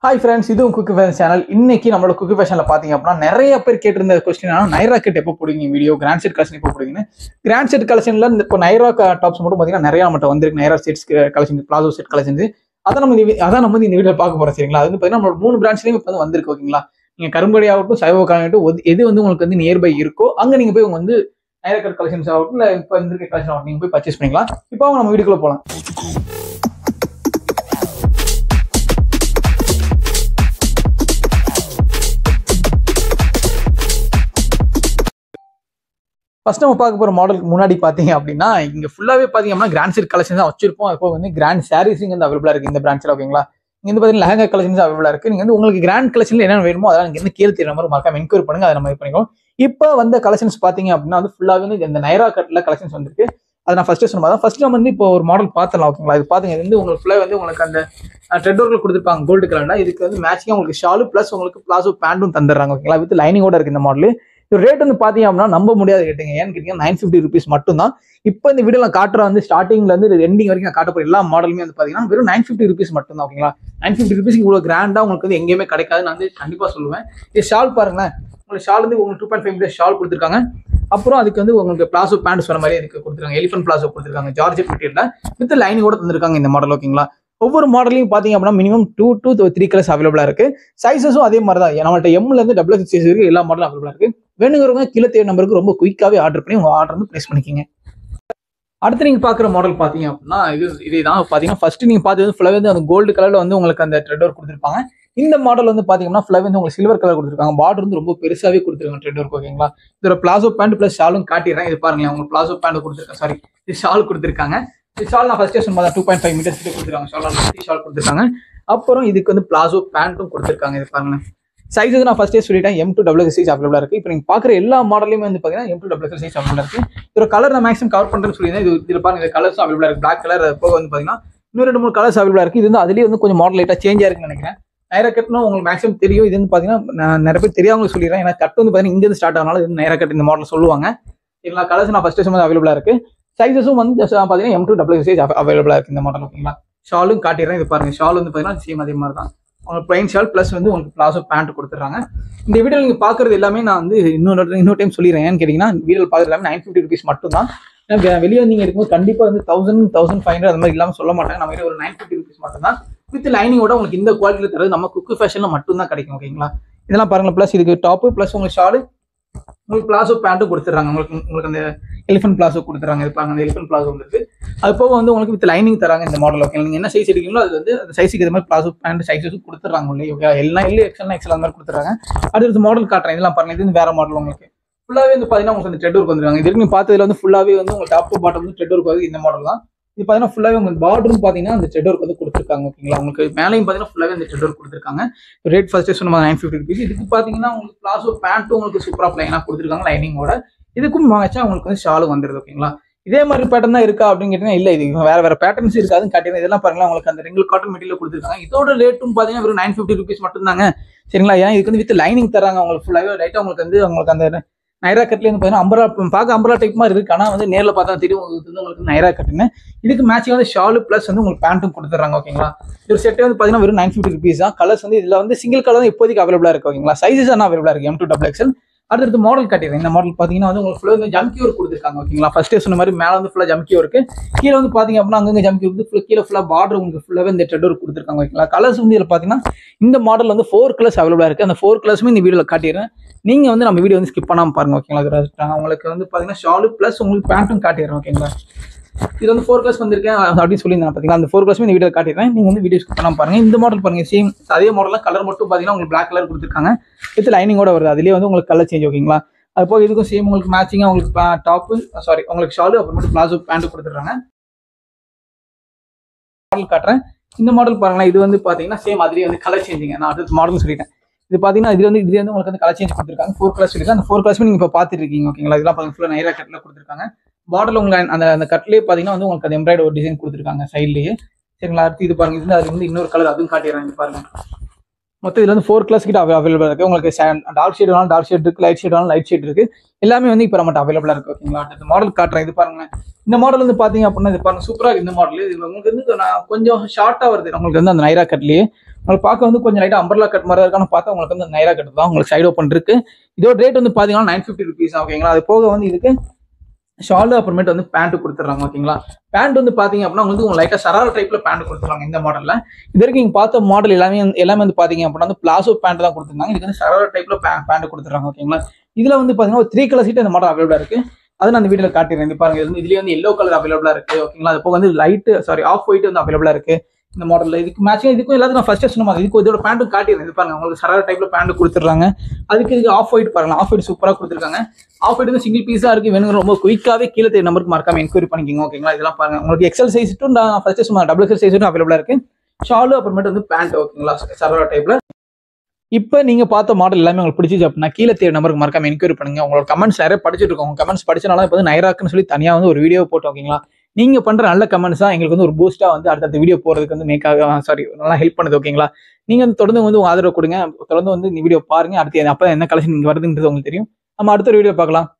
hi friends இதுவும் குக்கு fashion channel இன்னைக்கு நம்மளோட குக்கு ஃபேஷன்ல பாத்தீங்க அப்படின்னா நிறைய பேர் கேட்டிருந்த கொஸ்டின் நைரா கட் எப்போ போடுவீங்க வீடியோ கிராண்ட் செட் கலெக்ஷன் எப்போ போடுவீங்கன்னு கிராண்ட் செட் கலெக்ஷன்ல இந்த இப்போ நைரா டாப்ஸ் மட்டும் பாத்தீங்கன்னா நிறைய நம்மகிட்ட வந்திருக்கு Naira sets collection palazzo set collections அதான் நம்ம இந்த வி- அதான் நம்ம வந்து இந்த வீடியோ பார்க்க போறோம் சரிங்களா அது வந்து பாத்தீங்கன்னா நம்மளோட மூணு பிரான்ச்லயும் இப்போ வந்து வந்திருக்கு ஓகேங்களா நீங்க கரும்படி ஆகட்டும் சைவ ஆகட்டும் எது வந்து உங்களுக்கு வந்து நியர்பை இருக்கோ அங்க நீங்க போய் உங்க வந்து நைரா கட் கலெக்ஷன்ஸ் ஆகட்டும் இல்ல இப்போ இருந்திருக்க கலெக்ஷன் ஆகட்டும் நீங்க போய் பர்ச்சேஸ் பண்ணிக்கலாம் இப்போ அவங்க நம்ம வீடியோக்குள்ள போலாம் ஃபர்ஸ்ட் நம்ம பார்க்க போற மாடலுக்கு முன்னாடி பாத்தீங்க அப்படின்னா இங்க ஃபுல்லாவே பாத்தீங்க அப்படின்னா கிராண்ட் செட் கலெக்ஷன் தான் வச்சிருப்போம் இப்போ வந்து கிராண்ட் சாரீஸிங் வந்து அவைலபிளா இருக்கு இந்த பிரான்ச்ல ஓகேங்களா இங்க வந்து பாத்தீங்கன்னா லெஹங்கா கலெக்ஷன்ஸ் அவைலபிளா இருக்கு நீங்க வந்து உங்களுக்கு கிராண்ட் கலெக்ஷன்ல என்ன வேணுமோ அதெல்லாம் நீங்க வந்து கீழே தெரியுற மாதிரி மறக்காம என்கொயரி பண்ணுங்க அதை நம்ம இது பண்ணிக்கலாம் இப்போ வந்த கலெக்ஷன்ஸ் பாத்தீங்க அப்படின்னா வந்து ஃபுல்லாவே வந்து இந்த நைரா கட்ல கலெக்ஷன்ஸ் வந்திருக்கு அதை நான் ஃபர்ஸ்ட் சொன்ன மாதிரி ஃபர்ஸ்ட் நம்ம வந்து இப்போ ஒரு மாடல் பார்த்தலாம் ஓகேங்களா இது பாத்தீங்க இது வந்து உங்களுக்கு ஃபுல்லாக வந்து உங்களுக்கு அந்த ட்ரெட் ஒர்க்கில் கொடுத்துருப்பாங்க கோல்டு கலர்னா இதுக்கு வந்து மேட்சிங்காக உங்களுக்கு ஷாலு ப்ளஸ் உங்களுக்கு பிளாசோ பேண்ட்டும் தந்துடுறாங்க ஓகேங்களா வித் லைனிங்கோட இருக்கு இந்த மாடல் இது ரேட் வந்து பாத்தீங்க அப்படின்னா நம்ப முடியாது கேட்டுங்க ஏன்னு கேட்டீங்கன்னா நைன் ஃபிஃப்டி ருபீஸ் மட்டும் தான் இப்போ இந்த வீடியோ நான் காட்டுற வந்து ஸ்டார்டிங்ல இருந்து எண்டிங் வரைக்கும் நான் காட்ட போற எல்லா மாடலுமே வந்து பாத்தீங்கன்னா வெறும் நைன் ஃபிஃப்டி ருபீஸ் மட்டும் தான் ஓகேங்களா நைன் ஃபிஃப்டி ருபீஸ் இவ்வளவு கிராண்டா உங்களுக்கு வந்து எங்கேயுமே கிடைக்காது நான் வந்து கண்டிப்பா சொல்லுவேன் இது ஷால் பாருங்களேன் உங்களுக்கு ஷால் வந்து உங்களுக்கு two point five meter shawl கொடுத்துருக்காங்க அப்புறம் அதுக்கு வந்து உங்களுக்கு பிளாசோ பேண்ட் சொன்ன மாதிரி இதுக்கு கொடுத்துருக்காங்க எலிஃபென்ட் பிளாசோ கொடுத்துருக்காங்க ஜார்ஜெட் மெட்டீரியல்ல வித் லைனிங் கூட தந்திருக்காங்க இந்த மாடல் ஓகேங்களா ஒவ்வொரு மாடலையும் பாத்தீங்க அப்படின்னா minimum two two three colours அவைலபிளா இருக்கு சைஸஸும் அதே மாதிரி தான் நம்மள்ட்ட எம்ல இருந்து டபுள் எக்ஸ் சைஸ் வரைக்கும் எல்லா மாடலும் அவைலபிளா இருக்கு வேணுங்கிறவங்க கீழே தேவை நம்பருக்கு ரொம்ப குயிக்காவே ஆர்டர் பண்ணி உங்க ஆர்டர் வந்து பிளேஸ் பண்ணிக்கிங்க அடுத்து நீங்க பாக்குற மாடல் பாத்தீங்க அப்படின்னா இது இதுதான் பாத்தீங்கன்னா ஃபர்ஸ்ட் நீங்க பார்த்தது ஃபுல்லாவே வந்து அந்த கோல்டு கலர்ல வந்து உங்களுக்கு அந்த த்ரெட் ஒர்க் கொடுத்துருப்பாங்க இந்த மாடல் வந்து பாத்தீங்கன்னா ஃபுல்லாவே வந்து உங்களுக்கு சில்வர் கலர் கொடுத்துருக்காங்க பார்டர் வந்து ரொம்ப பெருசாவே கொடுத்துருக்காங்க த்ரெட் ஒர்க் ஓகேங்களா இதோட பிளாசோ பேண்ட் பிளஸ் ஷாலும் காட்டிடுறேன் இது பாருங்களேன் உங்களுக்கு பிளாசோ பேண்ட் கொடுத்துருக்காங்க சாரி இது ஷால் கொடுத்துருக்காங்க இது ஷால் நான் ஃபர்ஸ்ட் சொன்ன டூ பாயிண்ட் ஃபைவ் மீட்டர்ஸ் கொடுத்துருக்காங்க ஷால் ஷால் கொடுத்துருக்காங்க அப்புறம் இதுக்கு வந்து பிளாசோ பேண்ட்டும் கொடுத்துருக்காங்க இது பாருங்களேன் சைஸ் வந்து நான் ஃபர்ஸ்டே சொல்லிட்டேன் எம் டூ டபுள் சைஸ் அவைலபிளா இருக்கு இப்போ நீங்க பாக்குற எல்லா மாடலையுமே வந்து பாத்தீங்கன்னா எம் டூ டபுள் சைஸ் அவைலபிளா இருக்கு இதோட கலர் நான் மேக்ஸிமம் கவர் பண்றேன்னு சொல்லியிருந்தேன் இது இதுல பாருங்க இந்த கலர்ஸ் அவைலபிளா இருக்கு பிளாக் கலர் போக வந்து பாத்தீங்கன்னா இன்னும் ரெண்டு மூணு கலர்ஸ் அவைலபிளா இருக்கு இது வந்து அதுலயே வந்து கொஞ்சம் மாடல் லைட்டா சேஞ்ச் ஆயிருக்குன்னு நினைக்கிறேன் நைரா கட்னும் உங்களுக்கு மேக்ஸிமம் தெரியும் இது வந்து பாத்தீங்கன்னா நான் நிறைய பேர் தெரியாம சொல்லிடுறேன் ஏன்னா கட் வந்து பாத்தீங்கன்னா இங்க இருந்து ஸ்டார்ட் ஆனாலும் இது நைரா கட் இந்த மாடல் சொல்லுவாங்க எல்லா கலர்ஸ் நான் ஃபர்ஸ்ட் சொன்னது அவைலபிளா இருக்கு சைஸஸும் வந்து just பாத்தீங்கன்னா எம் டூ டபுள் சைஸ் அவைலபிளா இருக்கு இந்த மாடல் ஓகேங்களா ஷாலும் காட்டிடுறேன் இது பாருங்க ஷால் வந்து பாத்தீங்கன்னா சேம் அதே மாதிரி தான் உங்களுக்கு பிளைன் ஷால் ப்ளஸ் வந்து உங்களுக்கு பிளாசோ பேண்ட் கொடுத்துட்றாங்க இந்த வீடியோ நீங்க பாக்குறது எல்லாமே நான் வந்து இன்னொரு இன்னொரு டைம் சொல்லிடுறேன் ஏன்னு கேட்டீங்கன்னா வீடியோ பாக்குறது எல்லாமே நைன் ஃபிஃப்டி ருபீஸ் மட்டும் தான் ஏன்னா வெளியே நீங்க இருக்கும்போது கண்டிப்பா வந்து தௌசண்ட் தௌசண்ட் ஃபைவ் ஹண்ட்ரட் அந்த மாதிரி இல்லாம சொல்ல மாட்டாங்க நம்ம கிட்ட ஒரு நைன் ஃபிஃப்டி ருபீஸ் மட்டும் தான் வித் லைனிங்கோட உங்களுக்கு இந்த குவாலிட்டியில் தரது நம்ம குக்கு ஃபேஷன்ல மட்டும் தான் கிடைக்கும் ஓகேங்களா இதெல்லாம் பாருங்க ப்ளஸ் இதுக்கு டாப்பு ப்ளஸ் உங்களுக்கு ஷாலு உங்களுக்கு பிளாசோ பேண்ட்டும் கொடுத்துட்றாங்க உங்களுக்கு உங்களுக்கு அந்த எலிஃபென்ட் பிளாசோ கொடுத்துறாங்க இது பாருங்க அந்த எலிஃபென்ட் பிளாசோ வந்துருக்கு அது போக வந்து உங்களுக்கு வித் லைனிங் தராங்க இந்த மாடல் ஓகே நீங்க என்ன சைஸ் எடுக்கீங்களோ அது வந்து அந்த சைஸுக்கு இது மாதிரி பிளாசோ பேண்ட் சைஸஸும் கொடுத்துறாங்க உள்ளே ஓகே எல்லாம் இல்லை எக்ஸல் எக்ஸல் அந்த மாதிரி கொடுத்துறாங்க அடுத்து மாடல் காட்டுறேன் இதெல்லாம் பாருங்க இது வந்து வேற மாடல் உங்களுக்கு ஃபுல்லாவே வந்து பாத்தீங்கன்னா உங்களுக்கு அந்த ட்ரெட் ஒர்க் வந்துருக்காங்க இது வரைக்கும் பார்த்ததுல வந்து ஃபுல்லாவே வந்து உங்களுக்கு டாப் டு பாட்டம் வந்து ட்ரெட் ஒர்க் வந்து இந்த மாடல் தான் இது பாத்தீங்கன்னா ஃபுல்லாவே உங்களுக்கு பார்டரும் பாத்தீங்கன்னா அந்த ட்ரெட் ஒர்க் வந்து கொடுத்துருக்காங்க ஓகேங்களா உங்களுக்கு மேலையும் பாத்தீங்கன்னா ஃபுல்லாவே அந்த ட்ரெட் ஒர்க் கொடுத்துருக்காங்க ரேட் ஃபர்ஸ்ட் சொன்ன நைன் ஃபிஃப்டி ருபீஸ் இதுக்கு பாத்தீங்கன்னா உங்களுக்கு பிளாசோ பேண்ட்டும் உங்களுக்கு சூப்பரா பிளைனா கொடுத்துருக்காங்க லைனிங்கோட இதுக்கும் வாங்கிச்சா உங்களுக்கு வந்து ஷாலும் வந்துருது ஓகேங்களா இதே மாதிரி பேட்டர்ன் தான் இருக்கா அப்படின்னு கேட்டீங்கன்னா இல்ல இது வேற வேற பேட்டர்ன்ஸ் இருக்காதுன்னு காட்டினா இதெல்லாம் பாருங்களா உங்களுக்கு அந்த ரெங்கல் காட்டன் மெட்டீரியல் கொடுத்துருக்காங்க இதோட ரேட்டும் பாத்தீங்கன்னா வெறும் நைன் ஃபிஃப்டி ருபீஸ் மட்டும் தாங்க சரிங்களா ஏன்னா இதுக்கு வந்து வித் லைனிங் தராங்க உங்களுக்கு ஃபுல்லாவே ரைட்டா உங்களுக்கு வந்து உங்களுக்கு அந்த நைரா கட்ல வந்து பாத்தீங்கன்னா அம்பரா பார்க்க அம்பரா டைப் மாதிரி இருக்கு ஆனா வந்து நேர்ல பார்த்தா தெரியும் உங்களுக்கு வந்து உங்களுக்கு நைரா கட்டுன்னு இதுக்கு மேட்சிங் வந்து ஷாலு பிளஸ் வந்து உங்களுக்கு பேண்ட்டும் கொடுத்துறாங்க ஓகேங்களா இது செட்டே வந்து பாத்தீங்கன்னா வெறும் நைன் ஃபிஃப்டி ருபீஸ் தான் கலர்ஸ் வந்து இதுல வந்து சிங்கிள் கலர் தான் இப்போதைக்கு அவைலபிளா இருக்கு ஓகேங்களா சைஸஸ் ஆனால் அவைலபிளா இருக்கு எம் டூ டபுள் எக்ஸல் அடுத்தடுத்து மாடல் காட்டிடுறேன் இந்த மாடல் பாத்தீங்கன்னா வந்து உங்களுக்கு ஃபுல்லாக வந்து ஜம்கி ஒர்க் கொடுத்துருக்காங்க ஓகேங்களா ஃபர்ஸ்டே சொன்ன மாதிரி மேல வந்து ஃபுல்லா ஜம்கி ஒர்க்கு கீழே வந்து பாத்தீங்க அப்படின்னா அங்கங்க ஜம்கி ஒர்க் full- கீழே ஃபுல்லா பார்டர் உங்களுக்கு ஃபுல்லாவே இந்த ட்ரெட் ஒர்க் கொடுத்துருக்காங்க ஓகேங்களா கலர்ஸ் வந்து இதுல பாத்தீங்கன்னா இந்த மாடல் வந்து ஃபோர் கலர்ஸ் அவைலபிளா இருக்கு அந்த ஃபோர் கலர்ஸுமே இந்த வீடியோல காட்டிடுறேன் நீங்க வந்து நம்ம வீடியோ வந்து ஸ்கிப் பண்ணாம பாருங்க ஓகேங்களா அது rest- உங்களுக்கு வந்து பாத்தீங்கன்னா ஷாலு பிளஸ் உங்களுக்கு பேண்ட்டும் காட்டிடுறேன் ஓகேங்களா இது வந்து ஃபோர் கிளாஸ் வந்திருக்கேன் அப்படின்னு சொல்லியிருந்தேன் பார்த்தீங்களா அந்த ஃபோர் கிளாஸுமே இந்த வீடியோ காட்டிடுறேன் நீங்கள் வந்து வீடியோ ஸ்கிப் பண்ணாம பாருங்க இந்த மாடல் பாருங்க சேம் அதே மாடலில் கலர் மட்டும் பார்த்தீங்கன்னா உங்களுக்கு பிளாக் கலர் கொடுத்துருக்காங்க வித் லைனிங்கோட வருது அதுலேயே வந்து உங்களுக்கு கலர் சேஞ்ச் ஓகேங்களா அது போக இதுக்கும் சேம் உங்களுக்கு மேட்சிங்காக உங்களுக்கு டாப்பு சாரி உங்களுக்கு ஷாலு அப்புறமேட்டு பிளாசோ பேண்ட் கொடுத்துட்றாங்க மாடல் காட்டுறேன் இந்த மாடல் பாருங்களேன் இது வந்து பார்த்தீங்கன்னா சேம் அதுலேயே வந்து கலர் சேஞ்சிங்க நான் அடுத்த மாடல் சொல்லிட்டேன் இது பார்த்தீங்கன்னா இது வந்து இதுல வந்து உங்களுக்கு வந்து கலர் சேஞ்ச் கொடுத்துருக்காங்க ஃபோர் கிளாஸ் சொல்லியிருக்காங்க அந்த ஃபோர் கிளாஸுமே நீங்கள் இப்போ பார்த்துட்டு இருக்கீங்க ஓகேங்களா இதெல்லாம் பார்த்தீங்கன்னா ஃபுல்லாக நைரா கட்டில் கொடுத்துருக்காங்க பார்டர்ல உங்களுக்கு அந்த அந்த கட்லேயே பார்த்தீங்கன்னா வந்து உங்களுக்கு அது எம்ப்ராய்டரி ஒரு டிசைன் கொடுத்துருக்காங்க சைட்லேயே சரிங்களா அடுத்து இது பாருங்க இது வந்து அது வந்து இன்னொரு கலர் அதுவும் காட்டிடுறேன் இது பாருங்க மொத்தம் இதுல வந்து ஃபோர் கிளாஸ் கிட்ட அவைலபிள் இருக்கு உங்களுக்கு டார்க் ஷேட் வேணாலும் டார்க் ஷேட் இருக்கு லைட் ஷேட் வேணாலும் லைட் ஷேட் இருக்கு எல்லாமே வந்து இப்போ நம்மகிட்ட அவைலபிளா இருக்கு ஓகேங்களா அடுத்த மாடல் காட்டுறேன் இது பாருங்க இந்த மாடல் வந்து பாத்தீங்க அப்படின்னா இது பாருங்க சூப்பரா இருக்கு இந்த மாடல் இது உங்களுக்கு வந்து நான் கொஞ்சம் ஷார்ட்டா வருது உங்களுக்கு வந்து அந்த நைரா கட்லயே உங்களுக்கு பார்க்க வந்து கொஞ்சம் லைட்டாக அம்பர்லா கட் மாதிரி இருக்கான்னு பார்த்தா உங்களுக்கு வந்து நைரா கட் தான் உங்களுக்கு சைடு ஓப்பன் இருக்கு இதோட ரேட் வந்து பார்த்தீங்கன்னா நைன் ஃபிஃப்டி ருபீஸ் ஓகேங்களா அது போக வந்து இதுக்கு ஷாலு அப்புறமேட்டு வந்து பேண்ட் கொடுத்துட்றாங்க ஓகேங்களா பேண்ட் வந்து பார்த்தீங்க அப்படின்னா உங்களுக்கு உங்களுக்கு லைட்டாக சரார டைப்ல பேண்ட் கொடுத்துருவாங்க இந்த மாடலில் இது வரைக்கும் நீங்கள் பார்த்த மாடல் எல்லாமே வந்து- எல்லாமே வந்து பார்த்தீங்க அப்படின்னா வந்து பிளாசோ பேண்ட் தான் கொடுத்துருந்தாங்க இதுக்கு வந்து சரார டைப்ல பேண்ட் கொடுத்துருக்காங்க ஓகேங்களா இதில் வந்து பார்த்தீங்கன்னா ஒரு த்ரீ கலர் சீட் இந்த மாடல் அவைலபிளாக இருக்கு அது நான் அந்த வீடியோவில் காட்டிடுறேன் இது பாருங்க இது வந்து இதுலேயே வந்து எல்லோ கலர் அவைலபிளாக இருக்கு ஓகேங்களா அது போக வந்து லைட் சாரி ஆஃப் ஒயிட் வந்து அவைலபிளாக இருக்கு இந்த மாடலில் இதுக்கு மேட்சிங் இதுக்கும் எல்லாத்துக்கும் நான் ஃபர்ஸ்ட் சொன்ன மாதிரி இதுக்கு இதோட பேண்ட்டும் காட்டிடுறேன் இது பாருங்க உங்களுக்கு சரார டைப்ல பேண்ட் கொடுத்துட்றாங்க அதுக்கு இதுக்கு ஆஃப் ஒயிட் பாருங்க ஆஃப் ஒயிட் சூப்பராக கொடுத்துருக்காங்க ஆஃப் ஒயிட் வந்து சிங்கிள் பீஸாக இருக்கு வேணுங்கிற ரொம்ப குயிக்காகவே கீழே தெரிய நம்பருக்கு மறக்காம என்கொயரி பண்ணிக்கோங்க ஓகேங்களா இதெல்லாம் பாருங்க உங்களுக்கு எக்ஸல் சைஸும் நான் ஃபர்ஸ்ட் சும்மா டபுள் எக்ஸல் சைஸும் அவைலபிளாக இருக்கு ஷாலு அப்புறமேட்டு வந்து பேண்ட் ஓகேங்களா சரவா டைப்ல இப்போ நீங்க பார்த்த மாடல் எல்லாமே உங்களுக்கு பிடிச்சிச்சு அப்படின்னா கீழே தேவை நம்பருக்கு மறக்காம என்கொயரி பண்ணுங்க உங்களோட கமெண்ட்ஸ் நிறைய படிச்சுட்டு இருக்கோம் உங்க கமெண்ட்ஸ் படிச்சனால இப்போ வந்து நைராக்குன்னு சொல்லி தனியா வந்து ஒரு வீடியோ போட்டோம் ஓகேங்களா நீங்க பண்ற நல்ல கமெண்ட்ஸ் தான் எங்களுக்கு வந்து ஒரு பூஸ்டா வந்து அடுத்தடுத்த வீடியோ போறதுக்கு வந்து மேக்காக சாரி நல்லா ஹெல்ப் பண்ணுது ஓகேங்களா நீங்க வந்து தொடர்ந்து வந்து உங்க ஆதரவு கொடுங்க தொடர்ந்து வந்து இந்த வீடியோ பாருங்க அடுத்து அப்ப என்ன கலெக்ஷன் இங்க வருதுன்றது உங்களுக்கு தெரியும் நம்ம அடுத்த ஒரு வீடியோ பார்க்கலாம்